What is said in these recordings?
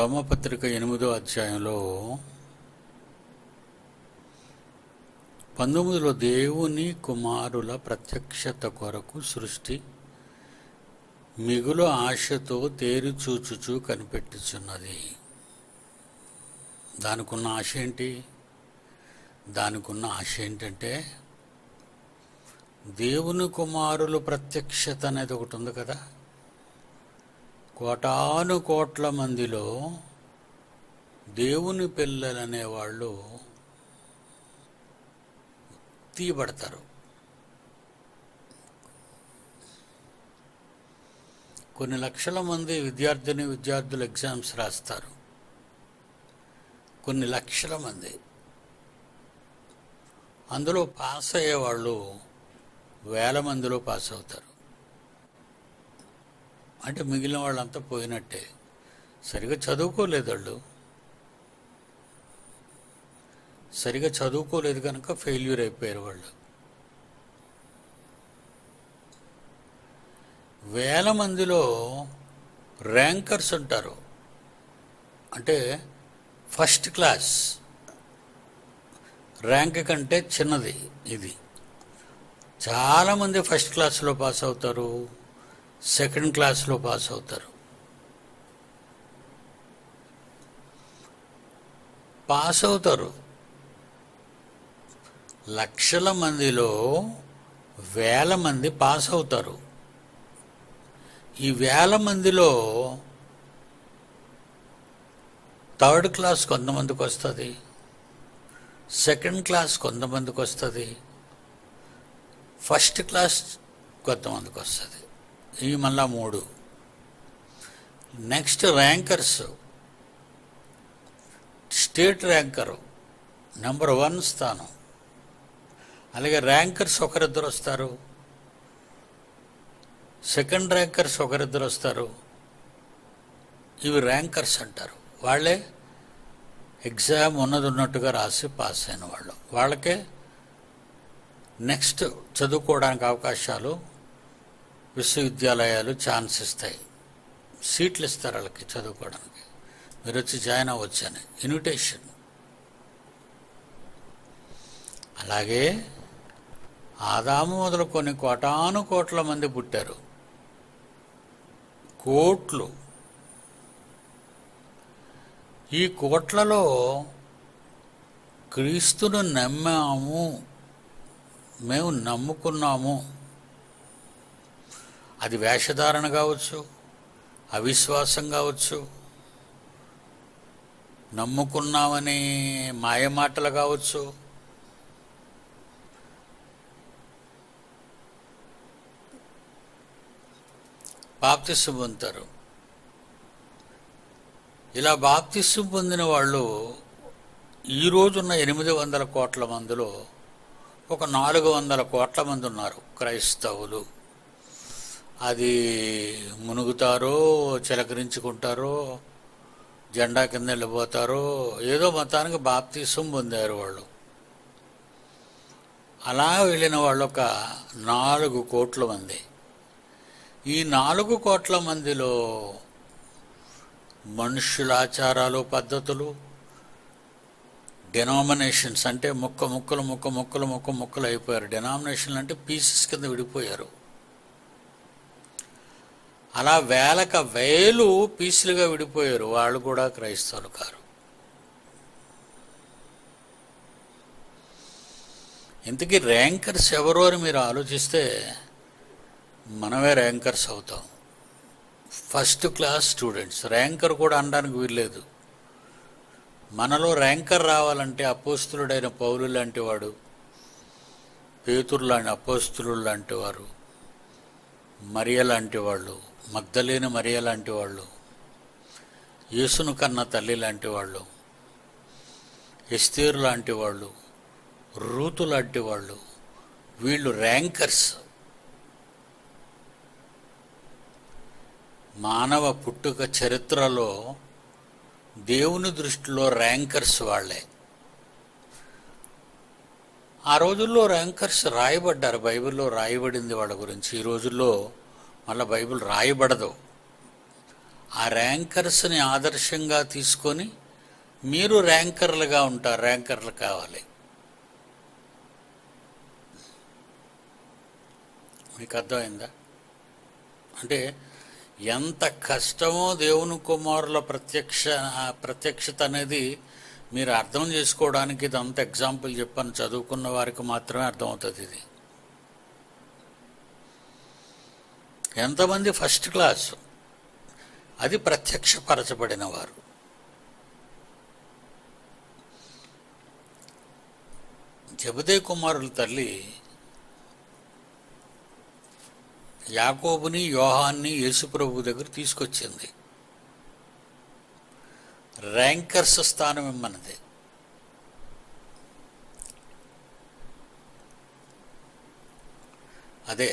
రోమపత్రిక ఎనిమిదో అధ్యాయంలో పంతొమ్మిదిలో దేవుని కుమారుల ప్రత్యక్షత కొరకు సృష్టి మిగులు ఆశతో తేరి చూచుచూ కనిపెట్టుచున్నది దానికున్న ఆశ ఏంటి దానికున్న ఆశ ఏంటంటే దేవుని కుమారులు ప్రత్యక్షత అనేది ఒకటి ఉంది కదా కోటాను కోట్ల మందిలో దేవుని పిల్లలు అనేవాళ్ళు తీయబడతారు కొన్ని లక్షల మంది విద్యార్థిని విద్యార్థులు ఎగ్జామ్స్ రాస్తారు కొన్ని లక్షల మంది అందులో పాస్ అయ్యేవాళ్ళు వేల మందిలో పాస్ అవుతారు అంటే మిగిలిన వాళ్ళంతా పోయినట్టే సరిగా చదువుకోలేదు వాళ్ళు సరిగా చదువుకోలేదు కనుక ఫెయిల్యూర్ అయిపోయారు వాళ్ళు వేల మందిలో ర్యాంకర్స్ ఉంటారు అంటే ఫస్ట్ క్లాస్ ర్యాంక్ కంటే చిన్నది ఇది చాలామంది ఫస్ట్ క్లాస్లో పాస్ అవుతారు సెకండ్ క్లాస్లో పాస్ అవుతారు పాస్ అవుతారు లక్షల మందిలో వేల మంది పాస్ అవుతారు ఈ వేల మందిలో థర్డ్ క్లాస్ కొంతమందికి వస్తుంది సెకండ్ క్లాస్ కొంతమందికి వస్తుంది ఫస్ట్ క్లాస్ కొంతమందికి వస్తుంది ఈ మళ్ళా మూడు next rankers state ranker number one స్థానం అలాగే ర్యాంకర్స్ ఒకరిద్దరు వస్తారు సెకండ్ ర్యాంకర్స్ ఒకరిద్దరు వస్తారు ఇవి ర్యాంకర్స్ అంటారు వాళ్ళే ఎగ్జామ్ ఉన్నది ఉన్నట్టుగా రాసి పాస్ అయిన వాళ్ళు వాళ్ళకే నెక్స్ట్ చదువుకోవడానికి అవకాశాలు విశ్వవిద్యాలయాలు ఛాన్స్ ఇస్తాయి సీట్లు ఇస్తారు వాళ్ళకి చదువుకోవడానికి మీరు వచ్చి జాయిన్ అవ్వచ్చు అని ఇన్విటేషన్ అలాగే ఆదాము మొదలుకొని కోటాను కోట్ల మంది పుట్టారు కోట్లు ఈ కోట్లలో క్రీస్తును నమ్మాము మేము నమ్ముకున్నాము అది వేషధారణ కావచ్చు అవిశ్వాసం కావచ్చు నమ్ముకున్నామని మాయమాటలు కావచ్చు బాప్తిస్సు పొందుతారు ఇలా బాప్తిస్సు పొందిన వాళ్ళు ఈ రోజున్న ఎనిమిది వందల కోట్ల మందిలో ఒక నాలుగు వందల కోట్ల మంది ఉన్నారు క్రైస్తవులు అది మునుగుతారో చిలకరించుకుంటారో జెండా కింద వెళ్ళిపోతారో ఏదో మతానికి బాప్తీసం పొందారు వాళ్ళు అలా వెళ్ళిన వాళ్ళు ఒక నాలుగు కోట్ల మంది ఈ నాలుగు కోట్ల మందిలో మనుషుల ఆచారాలు పద్ధతులు డెనామినేషన్స్ అంటే ముక్క ముక్కలు ముక్క ముక్కలు ముక్క ముక్కలు అయిపోయారు డెనామినేషన్లు అంటే పీసెస్ కింద విడిపోయారు అలా వేలక వేలు పీసులుగా విడిపోయారు వాళ్ళు కూడా క్రైస్తవులు కారు ఇంతకీ ర్యాంకర్స్ ఎవరు అని మీరు ఆలోచిస్తే మనమే ర్యాంకర్స్ అవుతాం ఫస్ట్ క్లాస్ స్టూడెంట్స్ ర్యాంకర్ కూడా అనడానికి వీల్లేదు మనలో ర్యాంకర్ రావాలంటే అపోస్తులుడైన పౌలు లాంటి వాడు పేతురు లాంటి అపోస్తులు లాంటి వారు మరియ లాంటి వాళ్ళు మగ్ధలేని మరియ లాంటి వాళ్ళు యేసును కన్న తల్లి లాంటి వాళ్ళు ఎస్తేరు లాంటి వాళ్ళు రూతు లాంటి వాళ్ళు వీళ్ళు ర్యాంకర్స్ మానవ పుట్టుక చరిత్రలో దేవుని దృష్టిలో ర్యాంకర్స్ వాళ్ళే ఆ రోజుల్లో ర్యాంకర్స్ రాయబడ్డారు బైబిల్లో రాయబడింది వాళ్ళ గురించి ఈ రోజుల్లో మళ్ళీ బైబిల్ రాయబడదు ఆ ర్యాంకర్స్ని ఆదర్శంగా తీసుకొని మీరు ర్యాంకర్లుగా ఉంటారు ర్యాంకర్లు కావాలి మీకు అర్థమైందా అంటే ఎంత కష్టమో దేవుని కుమారుల ప్రత్యక్ష ఆ ప్రత్యక్షత అనేది మీరు అర్థం చేసుకోవడానికి ఇదంతా ఎగ్జాంపుల్ చెప్పాను చదువుకున్న వారికి మాత్రమే అర్థమవుతుంది ఇది ఎంతమంది ఫస్ట్ క్లాస్ అది ప్రత్యక్షపరచబడిన వారు జబదే కుమారుల తల్లి యాకోబుని యోహాన్ని యేసుప్రభు దగ్గర తీసుకొచ్చింది ర్యాంకర్స్ స్థానం ఇమ్మన్నది అదే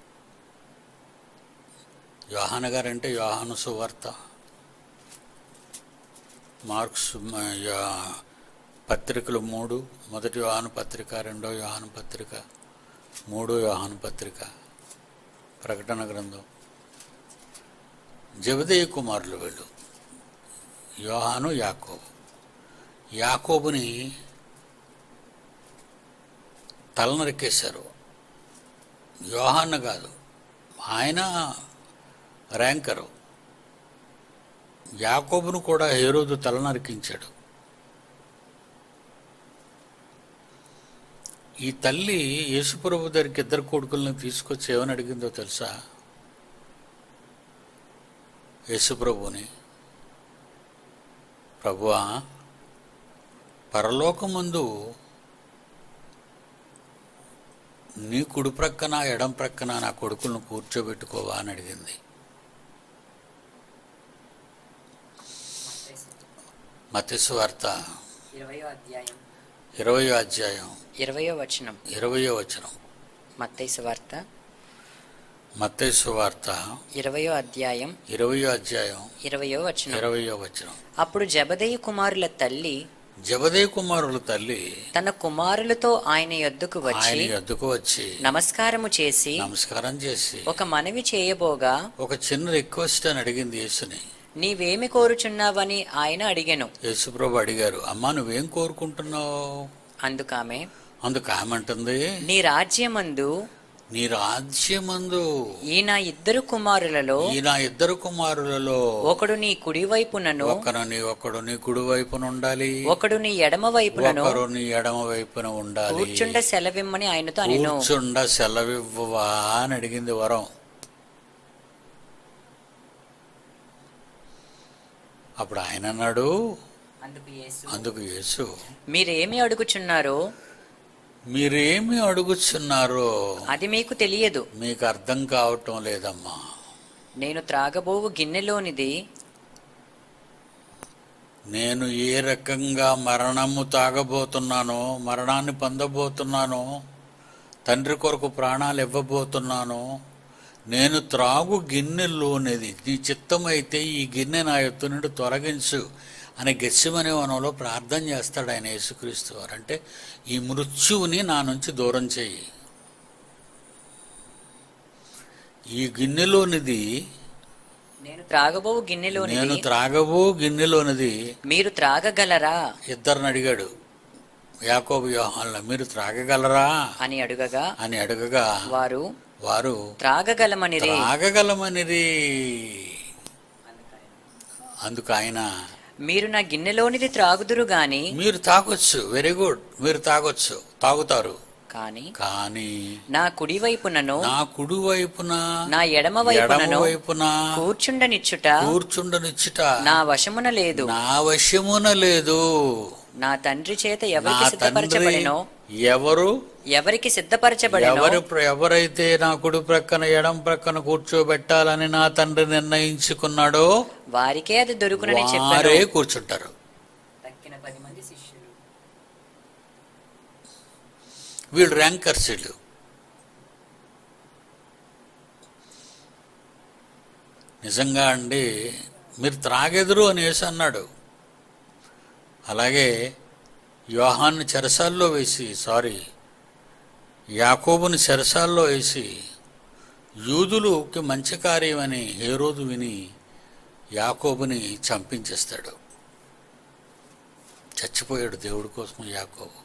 యోహాన గారంటే యోహాను సువార్త మార్క్స్ మ, యా- పత్రికలు మూడు మొదటి యోహాను పత్రిక రెండో యోహాను పత్రిక మూడో యోహాను పత్రిక ప్రకటన గ్రంథం జబదేయ కుమారులు వీళ్ళు యోహాను యాకోబు యాకోబుని తలనరికేశారు యోహాన్న కాదు ఆయన ర్యాంకరు యాకోబును కూడా హేరోదు తలనరికించాడు ఈ తల్లి యేసుప్రభు దగ్గరికి ఇద్దరు కొడుకులను తీసుకొచ్చి ఏమని అడిగిందో తెలుసా యేసుప్రభుని ప్రభువా పరలోకమందు నీ కుడి ప్రక్కన ఎడం ప్రక్కన నా కొడుకులను కూర్చోబెట్టుకోవా అని అడిగింది మత్స్సు వార్త ఇరవయో అధ్యాయం ఇరవయో అధ్యాయం ఇరవయో వచనం ఇరవయో వచనం మత్తైసు వార్త మత్తైసు వార్త ఇరవయో అధ్యాయం ఇరవయో అధ్యాయం ఇరవయో వచనం ఇరవయో వచనం అప్పుడు జబదయ్య కుమారుల తల్లి జబదే కుమారుల తల్లి తన కుమారులతో ఆయన యొద్దకు ఆయన వచ్చి ఎద్దుకు వచ్చి నమస్కారము చేసి నమస్కారం చేసి ఒక మనవి చేయబోగా ఒక చిన్న రిక్వెస్ట్ అని అడిగింది యేసుని నీవేమి కోరుచున్నావని ఆయన అడిగెను యేసుప్రభు అడిగారు అమ్మా నువ్వేం కోరుకుంటున్నావు అందుకామె అందుకు ఆమెంటుంది నీ రాజ్యమందు నీ రాజ్యమందు ఈ నా ఇద్దరు కుమారులలో ఈ నా ఇద్దరు కుమారులలో ఒకడు నీ కుడి వైపునను ఒకరు నీ ఒకడు నీ కుడి వైపున ఉండాలి ఒకడు నీ ఎడమ వైపునను ఒకరు నీ ఎడమ వైపున ఉండాలి కూర్చుండ సెలవిమ్మని ఆయనతో అనిను కూర్చుండ సెలవివ్వవా అని అడిగింది వరం అప్పుడు ఆయన అన్నాడు అందుకు యేసు అందుకు యేసు మీరేమి అడుగుచున్నారో మీరేమి అడుగుచున్నారో అది మీకు తెలియదు మీకు అర్థం కావటం లేదమ్మా నేను త్రాగబోవు గిన్నెలోనిది నేను ఏ రకంగా మరణము తాగబోతున్నానో మరణాన్ని పొందబోతున్నానో తండ్రి కొరకు ప్రాణాలు ఇవ్వబోతున్నానో నేను త్రాగు గిన్నెలోనిది నీ చిత్తమైతే ఈ గిన్నె నా ఎత్తు నుండి తొలగించు అని గెస్సిమనే వనంలో ప్రార్థన చేస్తాడు ఆయన యేసుక్రీస్తు వారు అంటే ఈ మృత్యువుని నా నుంచి దూరం చేయి ఈ గిన్నెలోనిది నేను త్రాగబోవు నేను గిన్నెలోనిది త్రాగబో గిన్నెలోనిది మీరు త్రాగగలరా ఇద్దరిని అడిగాడు యాకోబు యోహాన్ల మీరు త్రాగగలరా అని అడుగగా అని అడగగా వారు వారు త్రాగగలమనిరి త్రాగగలమనిది అందుకు ఆయన మీరు నా గిన్నెలోనిది త్రాగుదురు గాని మీరు తాగొచ్చు వెరీ గుడ్ మీరు తాగొచ్చు తాగుతారు కాని కానీ నా కుడి వైపునను నా కుడి వైపున నా ఎడమ ఎడమ వైపునను వైపున కూర్చుండనిచ్చుట కూర్చుండనిచ్చుట నా వశమున లేదు నా వశ్యమున లేదు నా తండ్రి చేత నా ఎవరికి తండ్రి సిద్ధపరచబడినో ఎవరు ఎవరికి సిద్ధపరచబడినో ఎవరు ఎవరైతే నా కుడి ప్రక్కన ఎడం ప్రక్కన కూర్చోబెట్టాలని నా తండ్రి నిర్ణయించుకున్నాడో వారికే అది దొరుకునని చెప్పారు వారే కూర్చుంటారు తక్కిన పది మంది శిష్యులు వీళ్ళు ర్యాంకర్స్ వీళ్ళు నిజంగా అండి మీరు త్రాగెదురు అని వేసి అన్నాడు అలాగే యోహాన్ని చెరసాల్లో వేసి సారీ యాకోబుని చెరసాల్లో వేసి యూదులుకి మంచి కార్యమని హేరోదు విని యాకోబుని చంపించేస్తాడు చచ్చిపోయాడు దేవుడి కోసం యాకోబు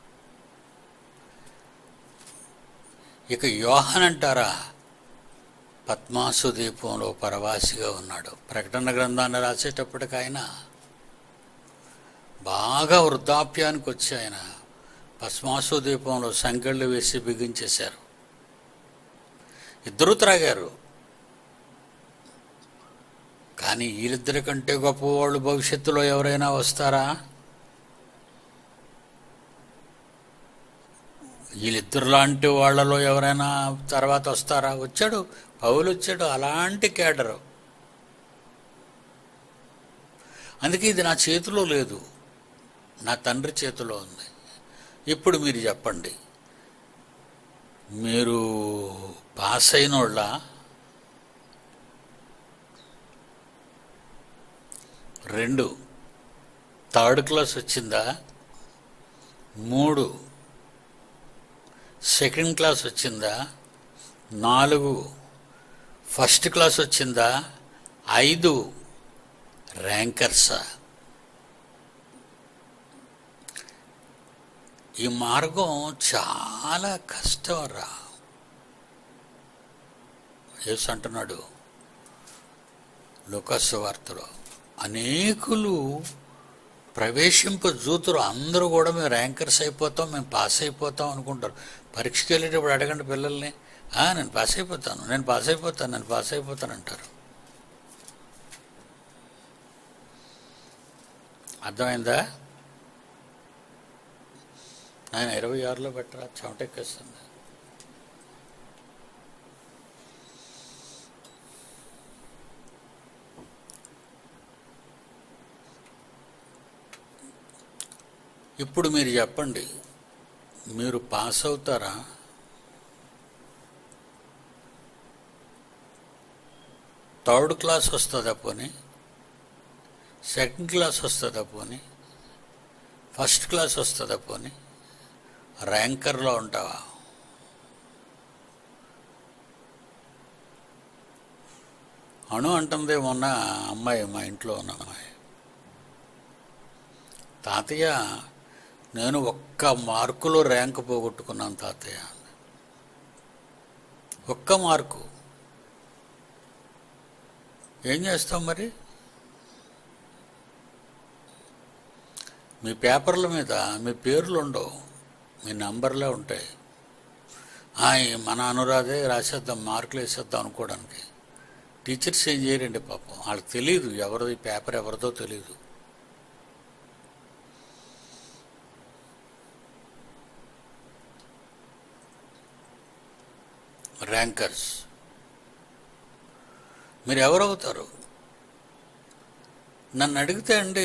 ఇక యోహన్ అంటారా పద్మాసు దీపంలో పరవాసిగా ఉన్నాడు ప్రకటన గ్రంథాన్ని రాసేటప్పటికి ఆయన బాగా వృద్ధాప్యానికి వచ్చి ఆయన పద్మాసు దీపంలో సంకెళ్ళు వేసి బిగించేశారు ఇద్దరు త్రాగారు కానీ వీళ్ళిద్దరి కంటే గొప్పవాళ్ళు భవిష్యత్తులో ఎవరైనా వస్తారా వీళ్ళిద్దరు లాంటి వాళ్ళలో ఎవరైనా తర్వాత వస్తారా వచ్చాడు పౌలు వచ్చాడు అలాంటి కేడరు అందుకే ఇది నా చేతిలో లేదు నా తండ్రి చేతిలో ఉంది ఇప్పుడు మీరు చెప్పండి మీరు పాస్ అయిన వాళ్ళ రెండు థర్డ్ క్లాస్ వచ్చిందా మూడు సెకండ్ క్లాస్ వచ్చిందా నాలుగు ఫస్ట్ క్లాస్ వచ్చిందా ఐదు ర్యాంకర్సా ఈ మార్గం చాలా కష్టం రా యేసు అంటున్నాడు లోకస్ వార్తలో అనేకులు ప్రవేశింప జూతురు అందరూ కూడా మేము ర్యాంకర్స్ అయిపోతాం మేము పాస్ అయిపోతాం అనుకుంటారు పరీక్షకి వెళ్ళేటప్పుడు అడగండి పిల్లల్ని "ఆ, నేను పాస్ అయిపోతాను నేను పాస్ అయిపోతాను నేను పాస్ అయిపోతాను అంటారు అర్థమైందా ఆయన ఇరవై ఆరులో పెట్టరా చెమటెక్కేస్తుంది ఇప్పుడు మీరు చెప్పండి మీరు పాస్ అవుతారా థర్డ్ క్లాస్ వస్తుందా పోనీ సెకండ్ క్లాస్ వస్తుందా పోనీ ఫస్ట్ క్లాస్ వస్తుందా పోనీ ర్యాంకర్లో ఉంటావా అణు అంటుంది మొన్న అమ్మాయి మా ఇంట్లో ఉన్న అమ్మాయి తాతయ్య నేను ఒక్క మార్కులో ర్యాంక్ పోగొట్టుకున్నాను తాతయ్య ఒక్క మార్కు ఏం చేస్తాం మరి మీ పేపర్ల మీద మీ పేర్లు ఉండవు మీ నంబర్లే ఉంటాయి ఆ, ఈ మన అనురాధే రాసేద్దాం మార్కులు వేసేద్దాం అనుకోవడానికి టీచర్స్ ఏం చేయరండి పాపం వాళ్ళకి తెలియదు ఎవరిది పేపర్ ఎవరిదో తెలియదు ర్యాంకర్స్ మీరు ఎవరవుతారు నన్ను అడిగితే అండి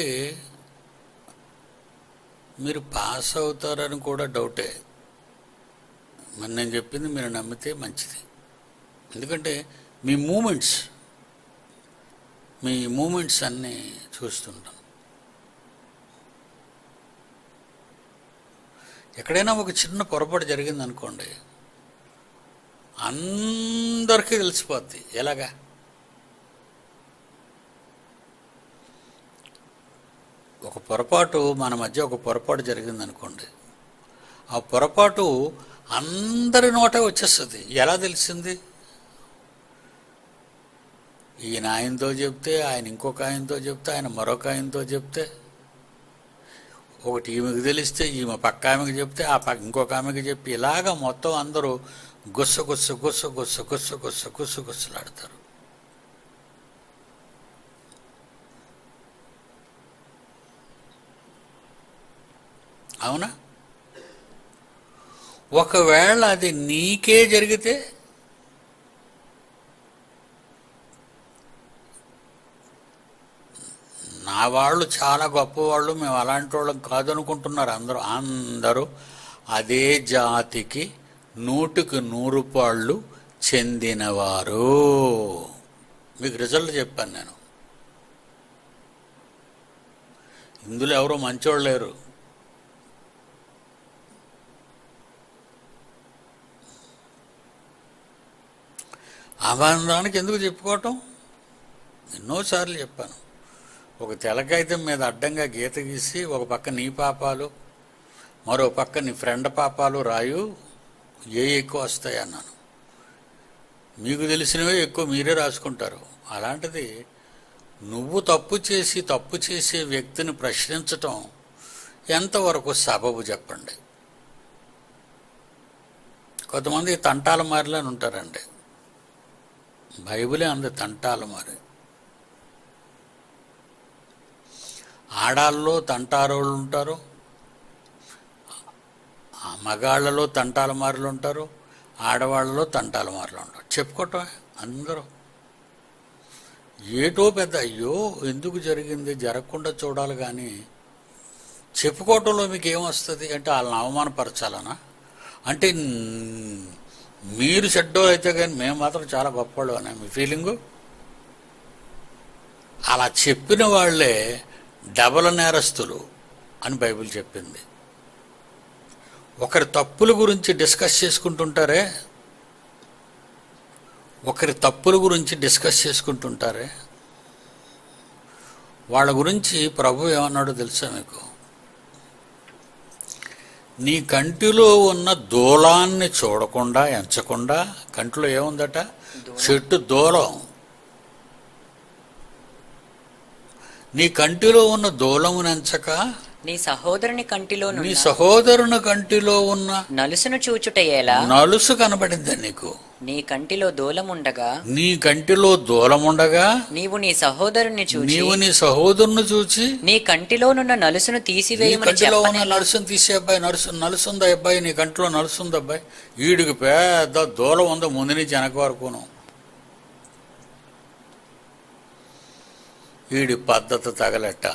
మీరు పాస్ అవుతారని కూడా డౌటే మరి నేను చెప్పింది మీరు నమ్మితే మంచిది ఎందుకంటే మీ మూమెంట్స్ మీ మూమెంట్స్ అన్నీ చూస్తుంటాం ఎక్కడైనా ఒక చిన్న పొరపాటు జరిగింది అనుకోండి అందరికీ తెలిసిపోద్ది ఎలాగా ఒక పొరపాటు మన మధ్య ఒక పొరపాటు జరిగింది అనుకోండి ఆ పొరపాటు అందరి నోట వచ్చేస్తుంది ఎలా తెలిసింది ఈయన ఆయనతో చెప్తే ఆయన ఇంకొక ఆయనతో చెప్తే ఆయన మరొక ఆయనతో చెప్తే ఒకటి ఈమెకు తెలిస్తే ఈమె పక్క ఆమెకి చెప్తే ఆ పక్క ఇంకొక ఆమెకి చెప్పి ఇలాగ మొత్తం అందరూ గుస్స గుస్స గుస్స గుస్స గుస్స గుస్స గుస్స గుస్సలాడతారు అవునా ఒకవేళ అది నీకే జరిగితే నా వాళ్ళు చాలా గొప్పవాళ్ళు మేము అలాంటి వాళ్ళం కాదనుకుంటున్నారు అందరూ అందరూ అదే జాతికి నూటికి నూరు పాళ్ళు చెందినవారు మీకు రిజల్ట్ చెప్పాను నేను ఇందులో ఎవరో మంచోళ్ళు లేరు అబంధానికి ఎందుకు చెప్పుకోవటం ఎన్నోసార్లు చెప్పాను ఒక తెలకాయితం మీద అడ్డంగా గీత గీసి ఒక పక్క నీ పాపాలు మరో పక్క నీ ఫ్రెండ్ పాపాలు రాయు ఏ ఎక్కువ వస్తాయి అన్నాను మీకు తెలిసినవే ఎక్కువ మీరే రాసుకుంటారు అలాంటిది నువ్వు తప్పు చేసి తప్పు చేసే వ్యక్తిని ప్రశ్నించటం ఎంతవరకు సబబు చెప్పండి కొంతమంది తంటాల మారిలని ఉంటారండి బైబిలే అంది తంటాల మారి ఆడాల్లో తంటారోళ్ళు ఉంటారు ఆ మగాళ్ళలో తంటాల మారులు ఉంటారు ఆడవాళ్ళలో తంటాల మారులు ఉంటారు చెప్పుకోవటమే అందరూ ఏటో పెద్ద అయ్యో ఎందుకు జరిగింది జరగకుండా చూడాలి కానీ చెప్పుకోవటంలో మీకు ఏమొస్తుంది అంటే వాళ్ళని అవమానపరచాలనా అంటే న్- మీరు చెడ్డో అయితే కానీ మేము మాత్రం చాలా గొప్పవాళ్ళు అనే మీ ఫీలింగు అలా చెప్పిన వాళ్ళే డబల నేరస్తులు అని బైబిల్ చెప్పింది ఒకరి తప్పుల గురించి డిస్కస్ చేసుకుంటుంటారే ఒకరి తప్పుల గురించి డిస్కస్ చేసుకుంటుంటారే వాళ్ళ గురించి ప్రభు ఏమన్నాడో తెలుసా మీకు నీ కంటిలో ఉన్న దూలాన్ని చూడకుండా ఎంచకుండా కంటిలో ఏముందట చెట్టు దూలం నీ కంటిలో ఉన్న దూలమును ఎంచక నీ సహోదరుని కంటిలో నీ సహోదరుని కంటిలో ఉన్న నలుసును చూచుట ఎలా నలుసు కనబడిందా నీకు నీ కంటిలో దూలముండగా నీ కంటిలో దూలముండగా నీవు నీ సహోదరుని చూచి నీవు నీ సహోదరుని చూచి నీ కంటిలోనున్న నలుసును నీ తీసివేయమని కంటిలో ఉన్న చెప్పని నలుసుని తీసే అబ్బాయి నలుసు నలుసుందా అబ్బాయి నీ కంటిలో నలుసుంది అబ్బాయి వీడికి పెద్ద దూలం ఉందో ముందు నుంచి వెనక వరకును వీడి పద్ధతి తగలెట్ట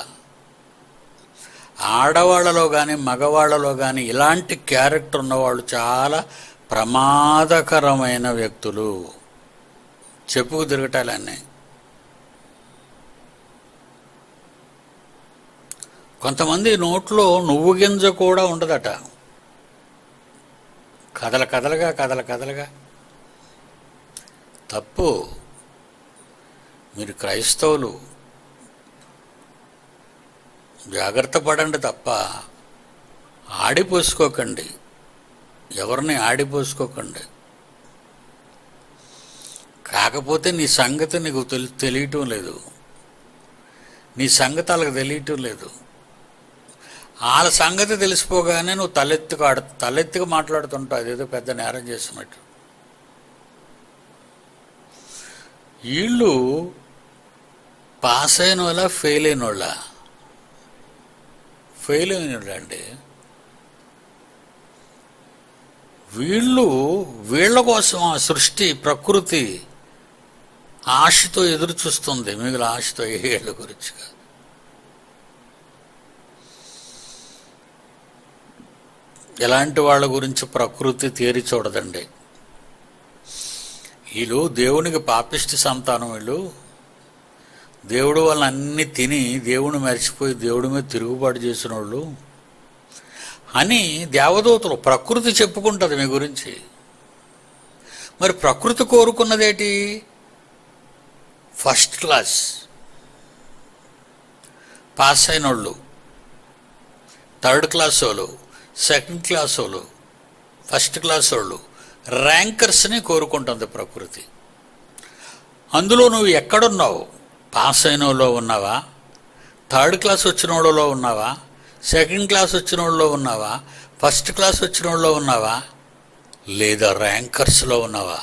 ఆడవాళ్ళలో కానీ మగవాళ్ళలో కానీ ఇలాంటి క్యారెక్టర్ ఉన్నవాళ్ళు చాలా ప్రమాదకరమైన వ్యక్తులు చెప్పుకు తిరగటాలన్నీ కొంతమంది నోట్లో నువ్వు గింజ కూడా ఉండదట కదల కదలగా కదల కదలగా తప్పు మీరు క్రైస్తవులు జాగ్రత్త పడండి తప్ప ఆడిపోసుకోకండి ఎవరిని ఆడిపోసుకోకండి కాకపోతే నీ సంగతి నీకు తెలి తెలియటం లేదు నీ సంగతి వాళ్ళకి తెలియటం లేదు వాళ్ళ సంగతి తెలిసిపోగానే నువ్వు తలెత్తుకు ఆడ తలెత్తుకు మాట్లాడుతుంటావు అదేదో పెద్ద నేరం చేసినట్టు వీళ్ళు పాస్ అయిన వాళ్ళ ఫెయిల్ అయిన వాళ్ళ ఫెయిల్ అయిన వాళ్ళండి వీళ్ళు వీళ్ళ కోసం ఆ సృష్టి ప్రకృతి ఆశతో ఎదురు చూస్తుంది మిగిలిన ఆశతో ఏళ్ళ గురించి కాదు. ఎలాంటి వాళ్ళ గురించి ప్రకృతి తేరి చూడదండి వీళ్ళు దేవునికి పాపిష్టి సంతానం వీళ్ళు దేవుడు వాళ్ళని అన్ని తిని దేవుని మర్చిపోయి దేవుడి మీద తిరుగుబాటు చేసిన వాళ్ళు అని దేవదూతలు ప్రకృతి చెప్పుకుంటుంది మీ గురించి మరి ప్రకృతి కోరుకున్నదేటి ఫస్ట్ క్లాస్ పాస్ అయిన వాళ్ళు థర్డ్ క్లాస్ వాళ్ళు సెకండ్ క్లాస్ వాళ్ళు ఫస్ట్ క్లాస్ వాళ్ళు ర్యాంకర్స్ని కోరుకుంటుంది ప్రకృతి అందులో నువ్వు ఎక్కడున్నావు పాస్ అయిన వాళ్ళలో ఉన్నావా థర్డ్ క్లాస్ వచ్చిన వాళ్ళలో ఉన్నావా సెకండ్ క్లాస్ వచ్చిన వాళ్ళలో ఉన్నావా ఫస్ట్ క్లాస్ వచ్చిన వాళ్ళలో ఉన్నావా లేదా ర్యాంకర్స్లో ఉన్నావా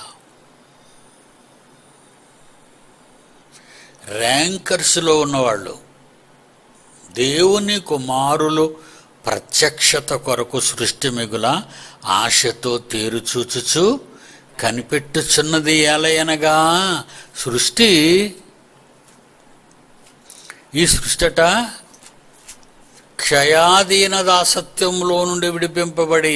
ర్యాంకర్స్లో ఉన్నవాళ్ళు దేవుని కుమారులు ప్రత్యక్షత కొరకు సృష్టి మిగుల ఆశతో తేరుచూచుచు కనిపెట్టుచున్నది ఎలయనగా సృష్టి ఈ సృష్టట క్షయాధీన దాసత్వంలో నుండి విడిపింపబడి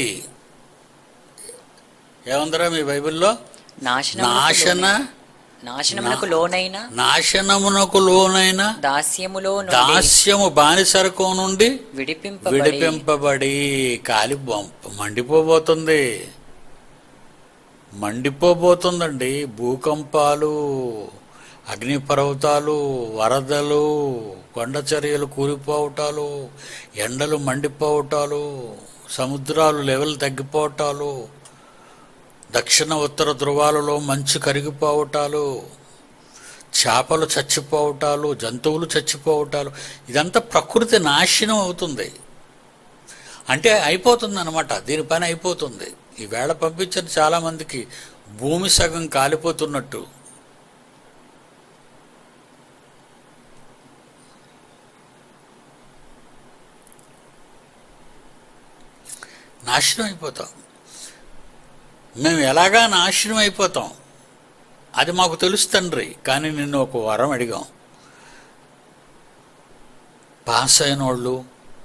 ఏముందరా మీ బైబిల్లో నాశన నాశనమునకు నాశనమునకు లోనైన నాశనమునకు లోనైన దాస్యములో నుండి దాస్యము బానిసరకం నుండి విడిపింపబడి విడిపింపబడి కాలి బొంప మండిపోబోతుంది మండిపోబోతుందండి భూకంపాలు అగ్నిపర్వతాలు వరదలు కొండచర్యలు కూలిపోవటాలు ఎండలు మండిపోవటాలు సముద్రాలు లెవెల్ తగ్గిపోవటాలు దక్షిణ ఉత్తర ధృవాలలో మంచు కరిగిపోవటాలు చేపలు చచ్చిపోవటాలు జంతువులు చచ్చిపోవటాలు ఇదంతా ప్రకృతి నాశనం అవుతుంది అంటే అయిపోతుంది అనమాట దీని పని అయిపోతుంది ఈవేళ పంపించిన చాలామందికి భూమి సగం కాలిపోతున్నట్టు నాశనం అయిపోతాం మేము ఎలాగా నాశనం అయిపోతాం అది మాకు తెలుసు తండ్రి కానీ నిన్ను ఒక వరం అడిగాం పాస్ అయిన వాళ్ళు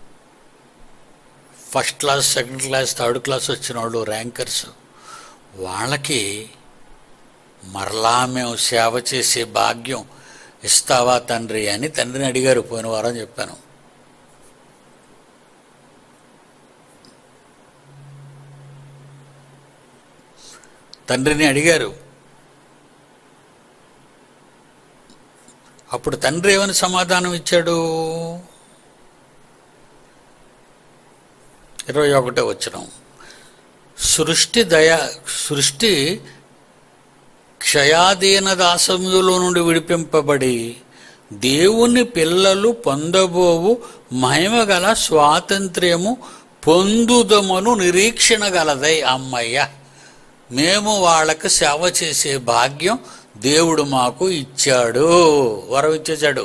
first class second class third class వచ్చిన వాళ్ళు ర్యాంకర్స్ వాళ్ళకి మరలా మేము సేవ చేసే భాగ్యం ఇస్తావా తండ్రి అని తండ్రిని అడిగారు పోయిన వారం చెప్పాను తండ్రిని అడిగారు అప్పుడు తండ్రి ఏమని సమాధానం ఇచ్చాడు ఇరవై ఒకటో వచ్చిన సృష్టి దయ సృష్టి క్షయాధీన దాసమ్యులో నుండి విడిపింపబడి దేవుని పిల్లలు పొందబోవు మహిమగల స్వాతంత్ర్యము పొందుదమను నిరీక్షణ గలదై అమ్మయ్య మేము వాళ్ళకి సేవ చేసే భాగ్యం దేవుడు మాకు ఇచ్చాడు వరం ఇచ్చేశాడు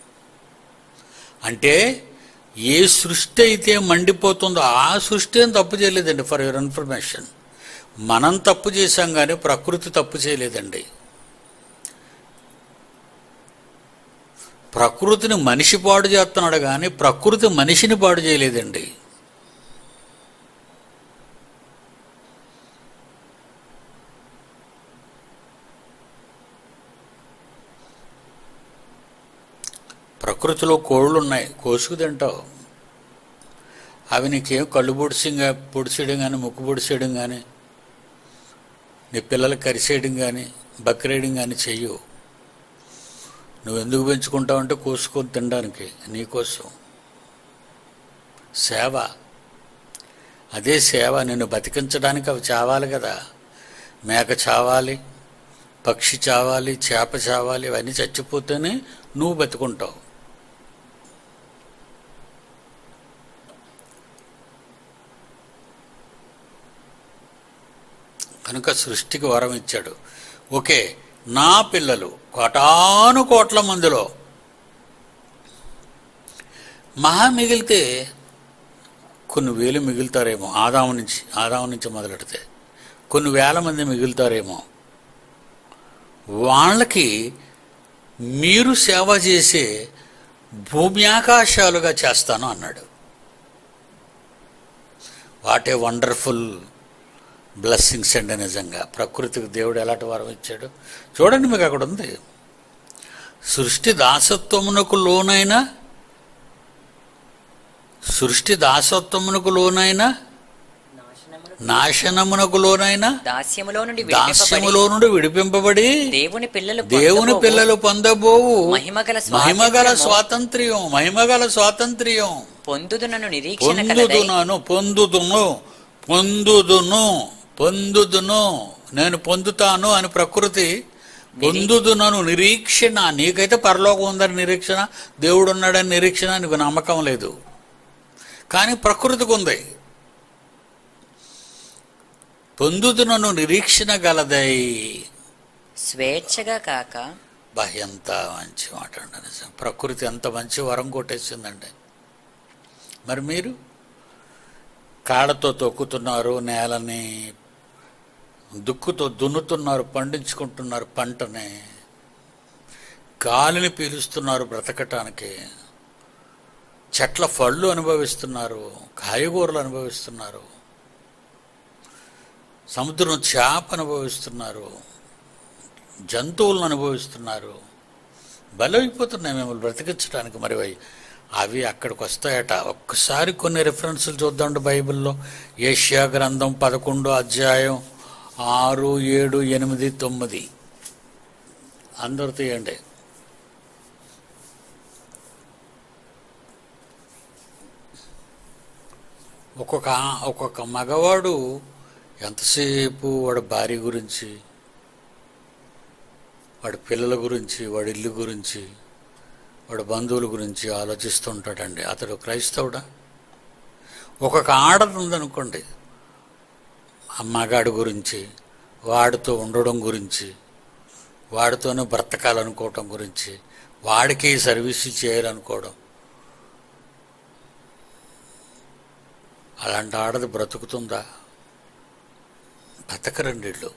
అంటే ఏ సృష్టి అయితే మండిపోతుందో ఆ సృష్టి ఏం తప్పు చేయలేదండి ఫర్ యువర్ ఇన్ఫర్మేషన్ మనం తప్పు చేశాం కానీ ప్రకృతి తప్పు చేయలేదండి ప్రకృతిని మనిషి పాడు చేస్తున్నాడు కానీ ప్రకృతి మనిషిని పాడు చేయలేదండి ప్రకృతిలో కోళ్ళు ఉన్నాయి కోసుకు తింటావు అవి నీకేం కళ్ళు పొడిసింగా పొడిచేయడం కానీ ముక్కు పొడిచేయడం కానీ నీ పిల్లలు కరిసేయడం కానీ బక్రేయడం కానీ చెయ్యవు నువ్వు ఎందుకు పెంచుకుంటావు అంటే కోసుకొని తినడానికి నీకోసం సేవ అదే సేవ నిన్ను బతికించడానికి అవి చావాలి కదా మేక చావాలి పక్షి చావాలి చేప చావాలి ఇవన్నీ చచ్చిపోతేనే నువ్వు బతుకుంటావు కనుక సృష్టికి వరం ఇచ్చాడు ఓకే నా పిల్లలు కోటాను కోట్ల మందిలో మహా మిగిలితే కొన్ని వేలు మిగులుతారేమో ఆదాము నుంచి ఆదాము నుంచి మొదలెడితే కొన్ని వేల మంది మిగులుతారేమో వాళ్ళకి మీరు సేవ చేసే భూమి ఆకాశాలుగా చేస్తాను అన్నాడు వాట్ ఏ వండర్ఫుల్ బ్లెస్సింగ్స్ అండి నిజంగా ప్రకృతికి దేవుడు ఎలాంటి వరం ఇచ్చాడు చూడండి మీకు అక్కడ ఉంది సృష్టి దాసత్వమునకు లోనైన సృష్టి దాసత్వమునకు లోనైన నాశనమునకు లోనైన దాస్యములో నుండి విడిపింపబడి దాస్యములో నుండి విడిపింపబడి దేవుని పిల్లలు దేవుని పొందబోవు పిల్లలు పొందబోవు మహిమగల మహిమగల స్వాతంత్ర్యము స్వాతంత్ర్యం మహిమగల స్వాతంత్ర్యం పొందుదునను నిరీక్షణ కలదై పొందుదునాను పొందుదును పొందుదును పొందుదును నేను పొందుతాను అని ప్రకృతి పొందుదునను నిరీక్షణ నీకైతే పరలోకం ఉందని నిరీక్షణ దేవుడు ఉన్నాడని నిరీక్షణ నీకు నమ్మకం లేదు కానీ ప్రకృతికి ఉంది పొందుదునను నిరీక్షణ గలదై స్వేచ్ఛగా కాక బా ఎంత మంచి మాట అండి నిజం ప్రకృతి ఎంత మంచి వరం కొట్టేసిందండి మరి మీరు కాళ్ళతో తొక్కుతున్నారు నేలని దుక్కుతో దున్నుతున్నారు పండించుకుంటున్నారు పంటని గాలిని పీలుస్తున్నారు బ్రతకటానికి చెట్ల పళ్ళు అనుభవిస్తున్నారు కాయగూరలు అనుభవిస్తున్నారు సముద్రం చేప అనుభవిస్తున్నారు జంతువులను అనుభవిస్తున్నారు బలైపోతున్నాయి మిమ్మల్ని బ్రతికించడానికి మరి అవి అవి అక్కడికి వస్తాయట ఒక్కసారి కొన్ని రెఫరెన్సులు చూద్దాం బైబిల్లో ఏషియా గ్రంథం పదకొండు అధ్యాయం ఆరు ఏడు ఎనిమిది తొమ్మిది అందరు తీయండి ఒక్కొక్క ఒక్కొక్క మగవాడు ఎంతసేపు వాడి భార్య గురించి వాడి పిల్లల గురించి వాడి ఇల్లు గురించి వాడి బంధువుల గురించి ఆలోచిస్తుంటాడండి అతడు క్రైస్తవుడా ఒక్కొక్క ఆడది ఉందనుకోండి ఆ మగాడి గురించి వాడితో ఉండడం గురించి వాడితోనే బ్రతకాలనుకోవటం గురించి వాడికి సర్వీస్ చేయాలనుకోవడం అలాంటి ఆడది బ్రతుకుతుందా బ్రతకరండి వీళ్ళు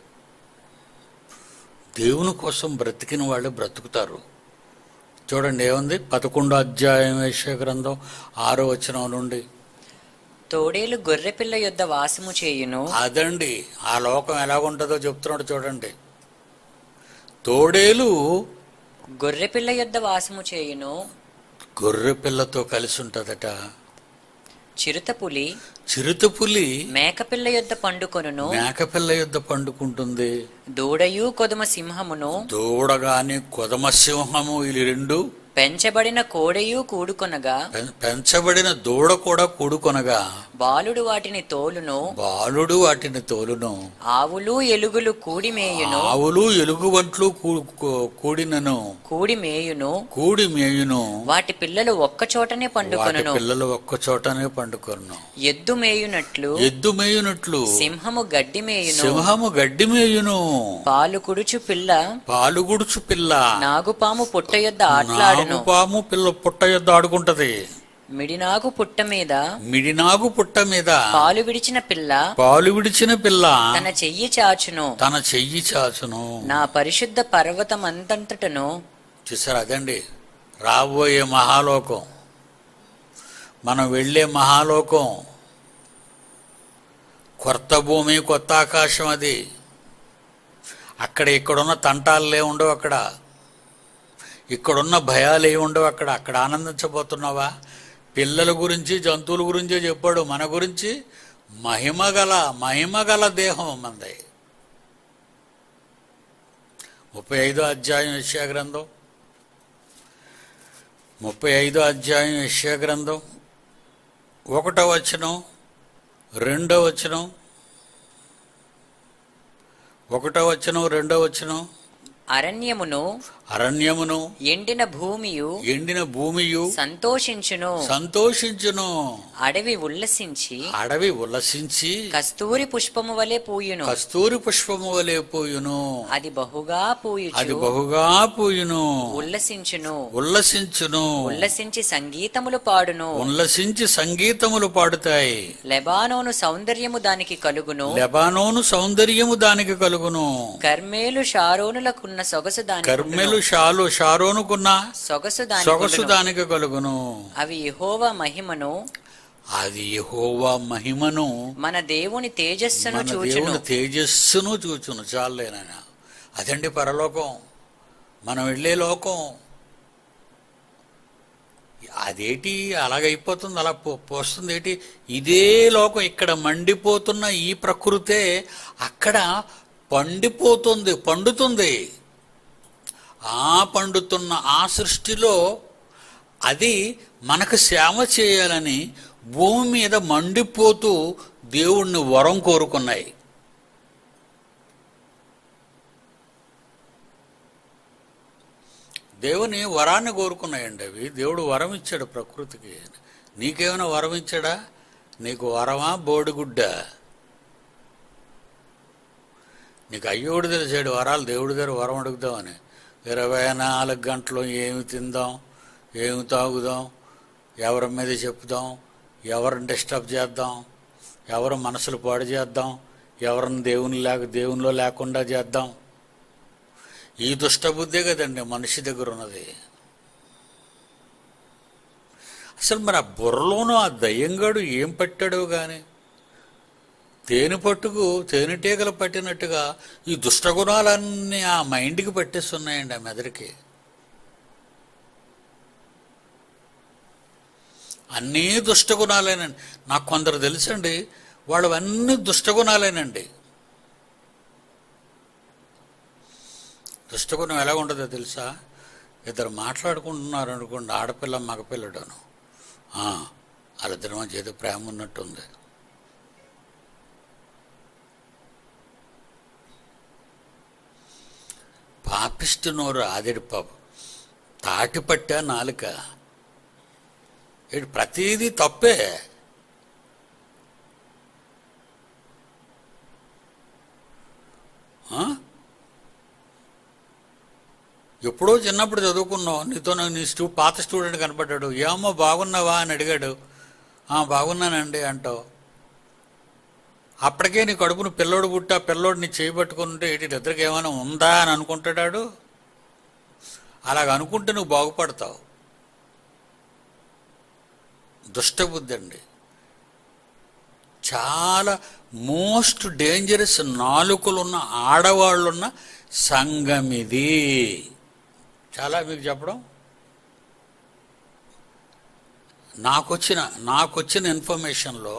దేవుని కోసం బ్రతికిన వాళ్ళు బ్రతుకుతారు చూడండి ఏముంది పదకొండో అధ్యాయం వేష గ్రంథం ఆరో వచనం నుండి తోడేలు గొర్రెపిల్ల యొద్ద వాసము చేయును అదండి ఆ లోకం ఎలాగుంటుందో చెప్తున్నాడు చూడండి తోడేలు గొర్రెపిల్ల యొద్ద వాసము చేయును గొర్రె పిల్లతో కలిసి ఉంటుందట చిరుతపులి చిరుతపులి మేకపిల్ల యొద్ద పండుకొనును మేకపిల్ల యుద్ధ పండుకుంటుంది దూడయు కొదుమ సింహమును దూడగాని కొదమ సింహము ఇది రెండు పెంచబడిన కోడెయు కూడుకొనగా పెం- పెంచబడిన దూడ కూడా కూడుకొనగా బాలుడు వాటిని తోలును బాలుడు వాటిని తోలును ఆవులు ఎలుగులు కూడి మేయును ఆవులు ఎలుగుబంట్లు కూ- కూ- కూడినను కూడి మేయును కూడి మేయును వాటి పిల్లలు ఒక్కచోటనే వాటి పండుకొనును పిల్లలు ఒక్క చోటనే పండుకొను ఎద్దు మేయునట్లు ఎద్దు మేయునట్లు సింహము గడ్డి మేయును సింహము గడ్డి మేయును పాలు కుడుచు పిల్ల పాలుగుడుచు పిల్ల నాగుపాము పుట్ట యొద్ద ఆట్లాడును నాగుపాము పిల్ల పుట్ట యొద్ద ఆడుకుంటది మిడినాగు పుట్ట మీద మిడినాగు పుట్ట మీద పాలు విడిచిన పిల్ల పాలు విడిచిన పిల్ల తన చెయ్యి చాచును తన చెయ్యి చాచును నా పరిశుద్ధ పర్వతమంతంతటను చూసారు అదండి రాబోయే మహాలోకం మనం వెళ్ళే మహాలోకం కొత్త భూమి కొత్త ఆకాశం అది అక్కడ ఇక్కడున్న తంటాలే ఉండవు అక్కడ ఇక్కడున్న భయాలు ఏ ఉండవు అక్కడ అక్కడ ఆనందించబోతున్నావా పిల్లల గురించి జంతువుల గురించే చెప్పాడు మన గురించి మహిమగల మహిమగల దేహం మంది ముప్పై ఐదో అధ్యాయం యెషయా గ్రంథం ముప్పై ఐదో అధ్యాయం యెషయా గ్రంథం ఒకటో వచనం రెండో వచనం ఒకటో వచనం రెండో వచనం అరణ్యమును అరణ్యమును ఎండిన భూమియు ఎండిన భూమియు సంతోషించును సంతోషించును అడవి ఉల్లసించి అడవి ఉల్లసించి కస్తూరి పుష్పము వలె పూయును కస్తూరి పుష్పము వలె పోయును అది బహుగా అది పూయుచు బహుగా పూయును ఉల్లసించును ఉల్లసించును ఉల్లసించి సంగీతములు పాడును ఉల్లసించి సంగీతములు పాడుతాయి లెబానోను సౌందర్యము దానికి కలుగును లెబానోను సౌందర్యము దానికి కలుగును కర్మేలు షారోనులకున్న సొగసు దానికి కర్మెలు షాలు షారోనుకున్న సొగసు దానికి సొగసు ఉండును. దానికి కలుగును అవి యెహోవా మహిమను అది యెహోవా మహిమను మన దేవుని తేజస్సును మన చూచును దేవుని తేజస్సును చూచును చాలేనాయన అదండి పరలోకం మనం వెళ్ళే లోకం అదేటి అలాగైపోతుంది అలా పో- పోస్తుంది ఏంటి ఇదే లోకం ఇక్కడ మండిపోతున్న ఈ ప్రకృతే అక్కడ పండిపోతుంది పండుతుంది ఆ పండుతున్న ఆ సృష్టిలో అది మనకు సేవ చేయాలని భూమి మీద మండిపోతూ దేవుణ్ణి వరం కోరుకున్నాయి దేవుని వరాన్ని కోరుకున్నాయండి అవి దేవుడు వరం ఇచ్చాడు ప్రకృతికి నీకేమైనా వరం ఇచ్చాడా నీకు వరమా బోడిగుడ్డ నీకు అయ్యోడు తెలిసాడు వరాలు దేవుడి దగ్గర వరం అడుగుదామని ఇరవై నాలుగు గంటలు ఏమి తిందాం ఏమి తాగుదాం ఎవరి మీద చెప్పుదాం ఎవరిని డిస్టర్బ్ చేద్దాం ఎవరి మనసులు పాడు చేద్దాం ఎవరిని దేవుని లేక దేవునిలో లేకుండా చేద్దాం ఈ దుష్టబుద్ధే కదండి మనిషి దగ్గర ఉన్నది అసలు మరి ఆ బుర్రలోనూ ఆ దయ్యంగాడు ఏం పట్టాడో కానీ తేనె పట్టుకు తేనెటీగలు పట్టినట్టుగా ఈ దుష్టగుణాలన్నీ ఆ మైండ్కి పట్టేస్తున్నాయండి ఆ మెదడుకి అన్నీ దుష్టగుణాలేనండి నాకు కొందరు తెలుసండి వాళ్ళు అన్నీ దుష్టగుణాలేనండి దుష్టగుణం ఎలా ఉంటుందో తెలుసా ఇద్దరు మాట్లాడుకుంటున్నారు అనుకోండి ఆడపిల్ల మగపిల్లడును ఆ, వాళ్ళిద్దరి మధ్య ఏదో ప్రేమ ఉన్నట్టుంది పాపిష్టి నోరు ఆదిడి పాప తాటి పట్టా నాలుక ఇటు ప్రతిదీ తప్పే ఆ? ఎప్పుడో చిన్నప్పుడు చదువుకున్నావు నీతో నీ స్టూ పాత స్టూడెంట్ కనపడ్డాడు ఏమో బాగున్నావా అని అడిగాడు "ఆ, బాగున్నానండి అంటావు అప్పటికే నీ కడుపును పిల్లోడు పుట్టా పిల్లోడు నీ చేయి పట్టుకుంటే ఏంటి ఇద్దరికి ఏమైనా ఉందా అని అనుకుంటాడాడు అలాగ అనుకుంటే నువ్వు బాగుపడతావు దుష్టబుద్ధి అండి చాలా మోస్ట్ డేంజరస్ నాలుకలున్న ఆడవాళ్ళున్న సంఘం ఇది చాలా మీకు చెప్పడం నాకొచ్చిన నాకొచ్చిన ఇన్ఫర్మేషన్లో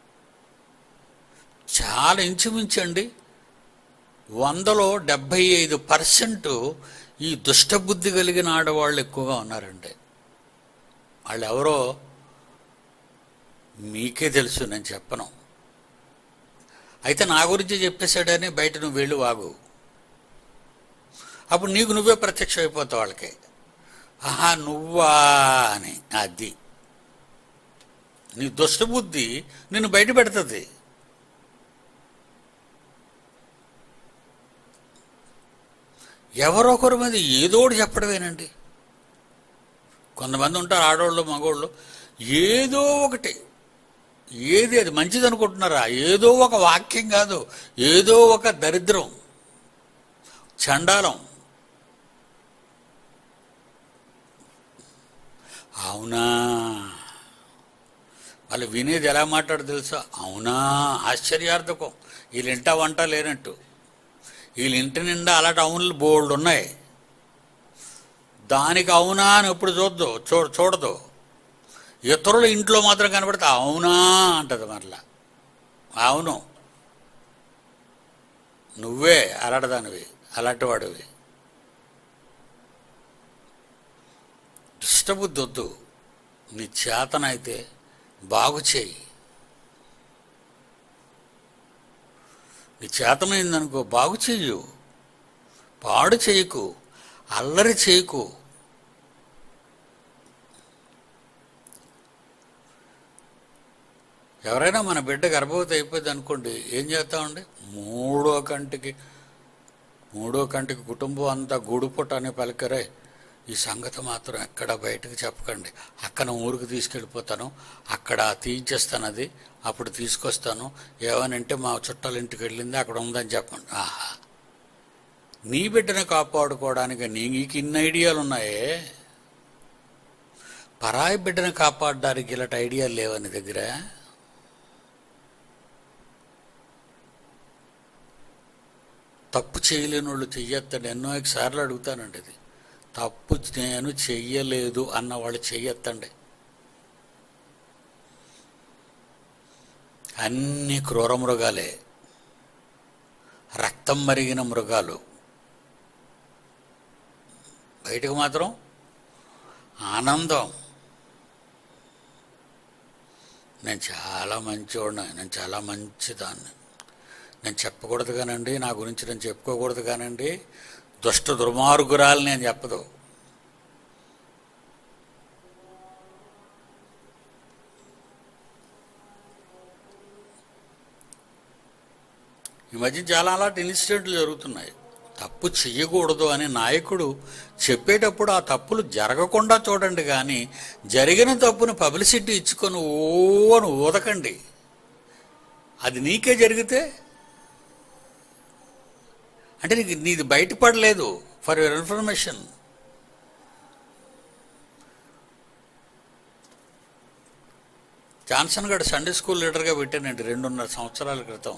చాలా ఇంచుమించండి వందలో డెబ్భై ఐదు పర్సెంట్ ఈ దుష్టబుద్ధి కలిగిన ఆడవాళ్ళు ఎక్కువగా ఉన్నారండి వాళ్ళు ఎవరో మీకే తెలుసు నేను చెప్పను అయితే నా గురించి చెప్పేశాడని బయట నువ్వు వెళ్ళి వాగు అప్పుడు నీకు నువ్వే ప్రత్యక్షం అయిపోతావు వాళ్ళకి ఆహా నువ్వా అని అది నీ దుష్టబుద్ధి నిన్ను బయట పెడుతుంది ఎవరొకరి మీద ఏదో ఒకటి చెప్పడమేనండి కొంతమంది ఉంటారు ఆడవాళ్ళు మగవాళ్ళు ఏదో ఒకటి ఏది అది మంచిది అనుకుంటున్నారా ఏదో ఒక వాక్యం కాదు ఏదో ఒక దరిద్రం చండాలం అవునా వాళ్ళు వినేది ఎలా మాట్లాడు తెలుసా అవునా ఆశ్చర్యార్థకం వీళ్ళ ఇంట వంట లేనట్టు వీళ్ళ ఇంటి నిండా అలాంటి అవునులు బోల్డ్ ఉన్నాయి దానికి అవునా అని ఎప్పుడు చూద్దు చూ చూడదు ఇతరుల ఇంట్లో మాత్రం కనబడితే అవునా అంటది మరలా అవును నువ్వే అలాంటిదానివి అలాంటి వాడివి దుష్టబుద్ధి వద్దు నీ చేతనైతే బాగు చేయి నీ చేతనైందనుకో బాగు చెయ్యు పాడు చేయకు అల్లరి చేయకు ఎవరైనా మన బిడ్డ గర్భవతి అయిపోయింది అనుకోండి ఏం చేస్తామండి మూడో కంటికి మూడో కంటికి కుటుంబం అంతా గూడుపుట అని పలికరే ఈ సంగతి మాత్రం ఎక్కడ బయటకు చెప్పకండి అక్కడ ఊరికి తీసుకెళ్ళిపోతాను అక్కడ తీయించేస్తాను అది అప్పుడు తీసుకొస్తాను ఏమనంటే మా చుట్టాల ఇంటికి వెళ్ళింది అక్కడ ఉందని చెప్పండి ఆహా నీ బిడ్డను కాపాడుకోవడానికి నీ నీకు ఇన్ని ఐడియాలు ఉన్నాయే పరాయి బిడ్డను కాపాడడానికి ఇలాంటి ఐడియాలు లేవా నీ దగ్గర తప్పు చేయలేని వాళ్ళు చెయ్యొద్దండి ఎన్నో సార్లు అడుగుతానండి ఇది తప్పు నేను చెయ్యలేదు అన్న వాళ్ళు చెయ్యొద్దండి అన్ని క్రూర మృగాలే రక్తం మరిగిన మృగాలు బయటకు మాత్రం ఆనందం నేను చాలా మంచివాడిని నేను చాలా మంచిదాన్ని నేను చెప్పకూడదు కానండి నా గురించి నేను చెప్పుకోకూడదు కానండి దుష్ట దుర్మార్గురాలు నేను చెప్పదు ఈ మధ్య చాలా అలాంటి ఇన్సిడెంట్లు జరుగుతున్నాయి తప్పు చెయ్యకూడదు అని నాయకుడు చెప్పేటప్పుడు ఆ తప్పులు జరగకుండా చూడండి కానీ జరిగిన తప్పును పబ్లిసిటీ ఇచ్చుకొని ఓ అని ఊదకండి అది నీకే జరిగితే అంటే నీకు నీది బయటపడలేదు ఫర్ యువర్ ఇన్ఫర్మేషన్ జాన్సన్ గడ్ సండే స్కూల్ లీడర్గా పెట్టానండి రెండున్నర సంవత్సరాల క్రితం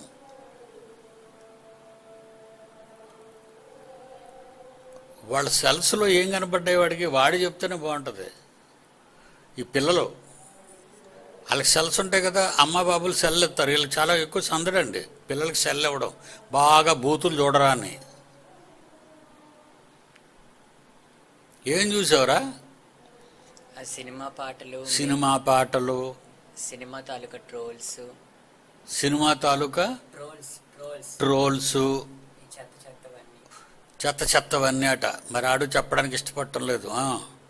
వాళ్ళ సెల్స్లో ఏం కనపడ్డాయి వాడికి వాడి చెప్తేనే బాగుంటుంది ఈ పిల్లలు వాళ్ళకి సెల్స్ ఉంటాయి కదా అమ్మ బాబులు సెల్ ఇస్తారు వీళ్ళకి చాలా ఎక్కువ సందడండి పిల్లలకి సెల్ ఇవ్వడం బాగా బూతులు చూడరా అని ఏం చూసావురా ఆ సినిమా పాటలు సినిమా పాటలు సినిమా తాలూకా ట్రోల్స్ సినిమా తాలూకా ట్రోల్స్ ట్రోల్స్ ట్రోల్స్ ఈ చెత్త చెత్తవన్నీ చెత్త చెత్తవన్నీ అట మరి ఆడు చెప్పడానికి ఇష్టపడటం లేదు ఆ.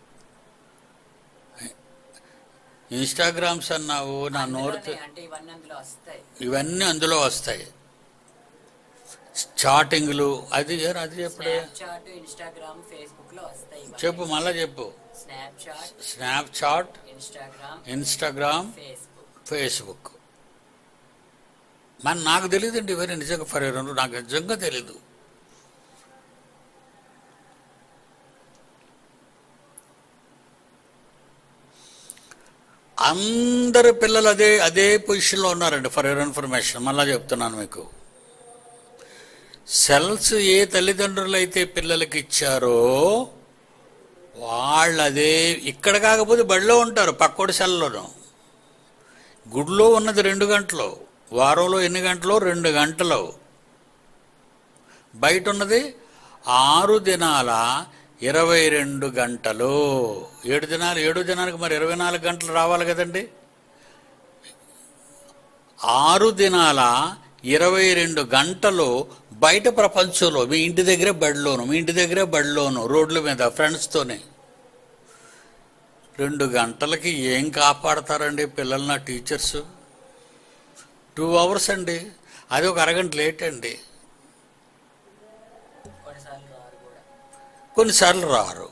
ఇన్స్టాగ్రామ్స్ అన్నావు నా నోరు తె- అంటే ఇవన్నీ అందులో వస్తాయి ఇవన్నీ అందులో వస్తాయి చాటింగ్లు అది ఏ- అది చెప్పుడే చాట్ ఇన్స్టాగ్రామ్ ఫేస్బుక్ లో వస్తాయి చెప్పు మళ్ళా చెప్పు Snapchat Snapchat Instagram Instagram Facebook Facebook మన నాకు తెలియదండి ఇవన్నీ నిజంగా ఫర్ నాకు నిజంగా తెలీదు అందరు పిల్లలు అదే అదే పొజిషన్లో ఉన్నారండి ఫర్ యువర్ ఇన్ఫర్మేషన్ మళ్ళా చెప్తున్నాను మీకు సెల్స్ ఏ తల్లిదండ్రులు అయితే పిల్లలకి ఇచ్చారో వాళ్ళు అదే ఇక్కడ కాకపోతే బడిలో ఉంటారు పక్కోడి సెల్లోనూ గుడిలో ఉన్నది రెండు గంటలు వారంలో ఎన్ని గంటలు రెండు గంటలు బయట ఉన్నది ఆరు దినాల ఇరవై రెండు గంటలు ఏడు దినాలు ఏడు దినానికి మరి ఇరవై నాలుగు గంటలు రావాలి కదండి ఆరు దినాల ఇరవై రెండు గంటలు బయట ప్రపంచంలో మీ ఇంటి దగ్గరే బడిలోను మీ ఇంటి దగ్గరే బడిలోను రోడ్ల మీద ఫ్రెండ్స్తోనే రెండు గంటలకి ఏం కాపాడతారండి పిల్లల్ని నా టీచర్స్ టూ అవర్స్ అండి అది ఒక అరగంట లేట్ అండి కొన్నిసార్లు రారు కూడా కొన్నిసార్లు రారు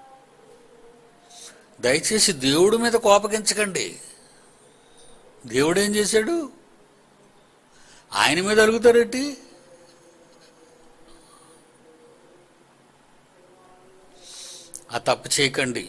దయచేసి దేవుడి మీద కోపగించకండి దేవుడు ఏం చేశాడు ఆయన మీద అడుగుతారేంటి ఆ తప్పు చేయకండి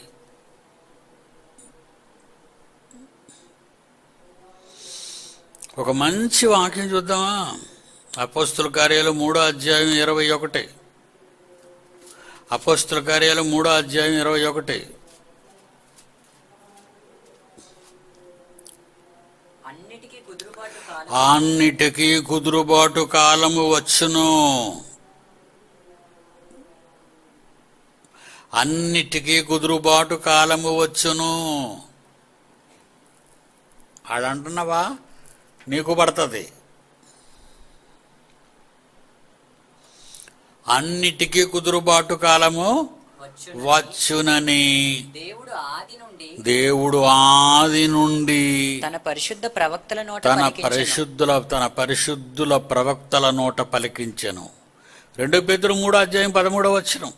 ఒక మంచి వాక్యం చూద్దామా అపోస్తుల కార్యాలు మూడో అధ్యాయం ఇరవై ఒకటి అపోస్తుల కార్యాలు మూడో అధ్యాయం ఇరవై ఒకటి అన్నిటికీ కుదురుబాటు కాలం అన్నిటికీ కుదురుబాటు కాలము వచ్చును అన్నిటికీ కుదురుబాటు కాలము వచ్చును ఆడంటున్నావా నీకు పడుతుంది అన్నిటికీ కుదురుబాటు కాలము వచ్చు వచ్చునని దేవుడు ఆది నుండి దేవుడు ఆది నుండి తన పరిశుద్ధ ప్రవక్తల నోట తన పలికించెను. పరిశుద్ధుల తన పరిశుద్ధుల ప్రవక్తల నోట పలికించెను రెండో పేతురు మూడో అధ్యాయం పదమూడవ వచ్చును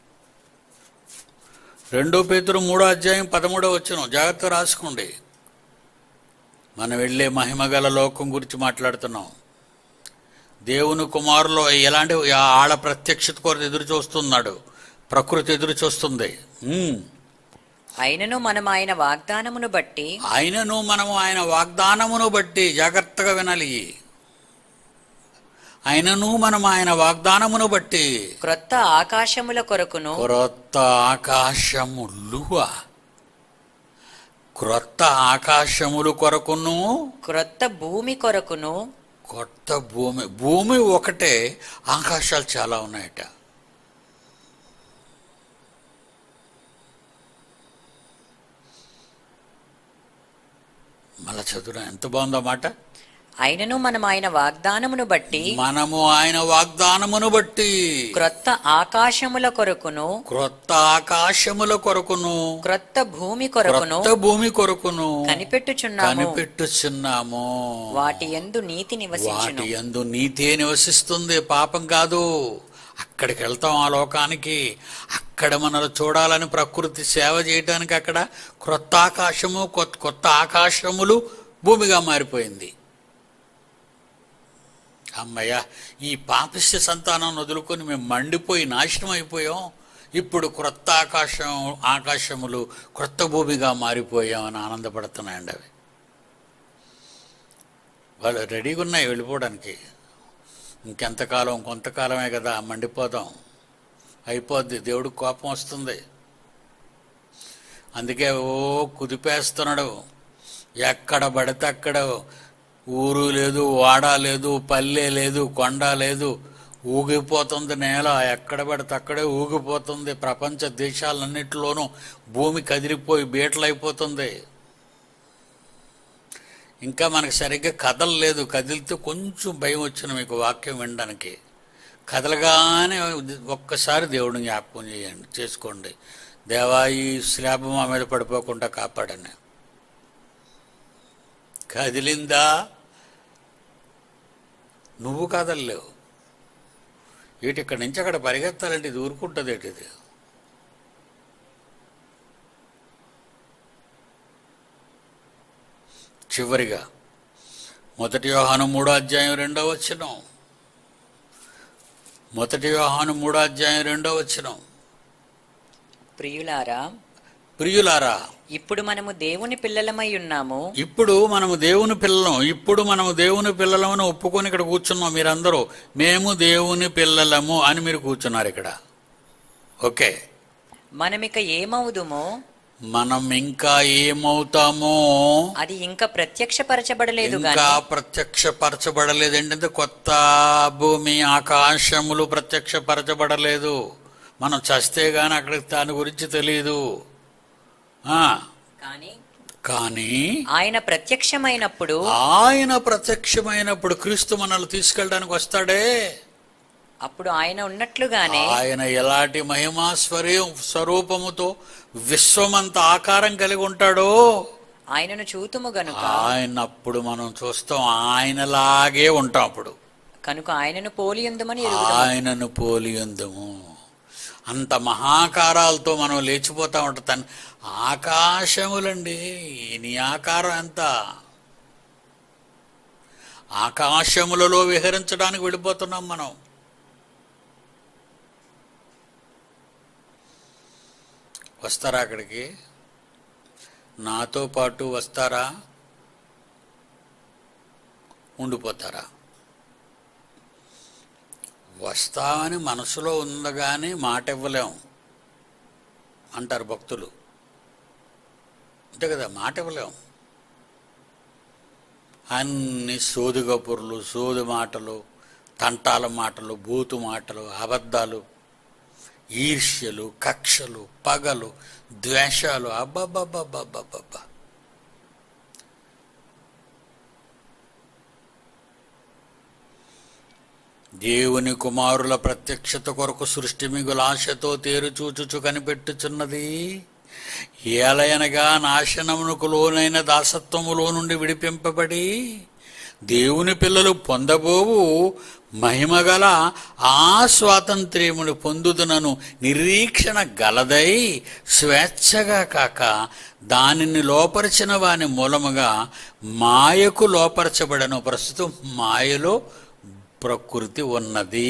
రెండో పేతురు మూడో అధ్యాయం పదమూడవ వచ్చును జాగ్రత్త రాసుకోండి మనం వెళ్ళే మహిమగల లోకం గురించి మాట్లాడుతున్నాం దేవుని కుమారులో ఎలాంటి ఆళ్ళ ప్రత్యక్షత కొరకు ఎదురు చూస్తున్నాడు ప్రకృతి ఎదురు చూస్తుంది ఉమ్. అయినను మనం ఆయన వాగ్దానమును బట్టి ఆయనను మనము ఆయన వాగ్దానమును బట్టి జాగ్రత్తగా వినాలి ఆయనను మనం ఆయన వాగ్దానమును బట్టి క్రొత్త ఆకాశముల కొరకును క్రొత్త ఆకాశములువ క్రొత్త ఆకాశములు కొరకును క్రొత్త భూమి కొరకును కొత్త భూమి భూమి ఒకటే ఆకాశాలు చాలా ఉన్నాయట మళ్ళా చదువురా ఎంత బాగుందో మాట అయినను మనం ఆయన వాగ్దానమును బట్టి మనము ఆయన వాగ్దానమును బట్టి క్రొత్త ఆకాశముల కొరకును క్రొత్త ఆకాశముల కొరకును క్రొత్త భూమి కొరకును క్రొత్త భూమి కొరకును కనిపెట్టుచున్నాము కనిపెట్టుచున్నాము వాటి యందు నీతి నివసించును వాటి యందు నీతే నివసిస్తుంది పాపం కాదు అక్కడికి వెళ్తాం ఆ లోకానికి అక్కడ మనల్ని చూడాలని ప్రకృతి సేవ చేయడానికి అక్కడ క్రొత్త ఆకాశము కొత్త కొత్త ఆకాశములు భూమిగా మారిపోయింది అమ్మయ్య ఈ పాపిష్య సంతానం వదులుకొని మేము మండిపోయి నాశనం అయిపోయాం ఇప్పుడు క్రొత్త ఆకాశం ఆకాశములు క్రొత్త భూమిగా మారిపోయామని ఆనందపడుతున్నాయండి అవి వాళ్ళు రెడీగా ఉన్నాయి వెళ్ళిపోవడానికి ఇంకెంతకాలం కొంతకాలమే కదా మండిపోదాం అయిపోద్ది దేవుడికి కోపం వస్తుంది అందుకే ఓ కుదిపేస్తున్నాడు ఎక్కడ పడితే అక్కడ ఊరు లేదు వాడ లేదు పల్లె లేదు కొండ లేదు ఊగిపోతుంది నేల ఎక్కడ పడితే అక్కడే ఊగిపోతుంది ప్రపంచ దేశాలన్నిటిలోనూ భూమి కదిలిపోయి బీటలైపోతుంది ఇంకా మనకు సరిగ్గా కదలలేదు కదిలితే కొంచెం భయం వచ్చిన మీకు వాక్యం వినడానికి కదలగానే ఒక్కసారి దేవుడిని జ్ఞాపకం చేయండి చేసుకోండి దేవా ఈ స్లాబ్ మా మీద పడిపోకుండా కాపాడని కదిలిందా నువ్వు కదలలేవు ఇటు ఇక్కడి నుంచి అక్కడ పరిగెత్తాలంటే ఇది ఊరుకుంటుంది ఏంటి ఇది చివరిగా మొదటి వ్యవహానం మూడో అధ్యాయం రెండో వచ్చినం మొదటి వ్యవహానం మూడో అధ్యాయం రెండో వచ్చినం ప్రియులారా ప్రియులారా ఇప్పుడు మనము దేవుని పిల్లలమై ఉన్నాము ఇప్పుడు మనము దేవుని పిల్లలం ఇప్పుడు మనము దేవుని పిల్లలమని ఒప్పుకొని ఇక్కడ కూర్చున్నాం మీరందరూ మేము దేవుని పిల్లలము అని మీరు కూర్చున్నారు ఇక్కడ ఓకే మనమిక ఏమవుదుమో మనం ఇంకా ఏమవుతామో అది ఇంకా ప్రత్యక్షపరచబడలేదు ఇంకా గాని ప్రత్యక్షపరచబడలేదు ఏంటంటే కొత్త భూమి ఆకాశములు ప్రత్యక్షపరచబడలేదు మనం చస్తే గాని అక్కడికి దాని గురించి తెలియదు ఆ, కానీ కానీ ఆయన ప్రత్యక్షమైనప్పుడు ఆయన ప్రత్యక్షమైనప్పుడు క్రీస్తు మనల్ని తీసుకెళ్ళడానికి వస్తాడే అప్పుడు ఆయన ఉన్నట్లుగానే ఆయన ఎలాంటి మహిమా స్వరూ స్వరూపముతో విశ్వమంత ఆకారం కలిగి ఉంటాడో ఆయనను చూతుము గనుక ఆయన అప్పుడు మనం చూస్తాం ఆయనలాగే ఉంటాం అప్పుడు కనుక ఆయనను పోలియందుమని ఎరుగుదాం ఆయనను పోలియందుము అంత మహాకారాలతో మనం లేచిపోతా ఉంటాం తన ఆకాశములండి నీ ఆకారం ఎంత ఆకాశములలో విహరించడానికి వెళ్ళిపోతున్నాం మనం వస్తారా అక్కడికి నాతో పాటు వస్తారా ఉండిపోతారా వస్తామని మనసులో ఉందగానే మాట ఇవ్వలేం అంటారు భక్తులు అంతే కదా మాట ఇవ్వలేం అన్ని సోది కబుర్లు సోది మాటలు తంటాల మాటలు బూతు మాటలు అబద్ధాలు ఈర్ష్యలు కక్షలు పగలు ద్వేషాలు అబ్బబ్బబ్బబ్బబ్బబ్బా దేవుని కుమారుల ప్రత్యక్షత కొరకు సృష్టి మిగుల ఆశతో తేరుచూచుచు కనిపెట్టుచున్నది ఏలయనగా నాశనమునకు లోనైన దాసత్వములో నుండి విడిపింపబడి దేవుని పిల్లలు పొందబోవు మహిమగల ఆ స్వాతంత్ర్యమును పొందుతునను నిరీక్షణ గలదై స్వేచ్ఛగా కాక దానిని లోపరిచిన వాని మూలముగా మాయకు లోపరచబడను ప్రస్తుతం మాయలో ప్రకృతి ఉన్నది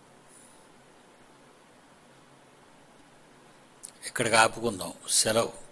ఇక్కడికి ఆపుకుందాం సెలవు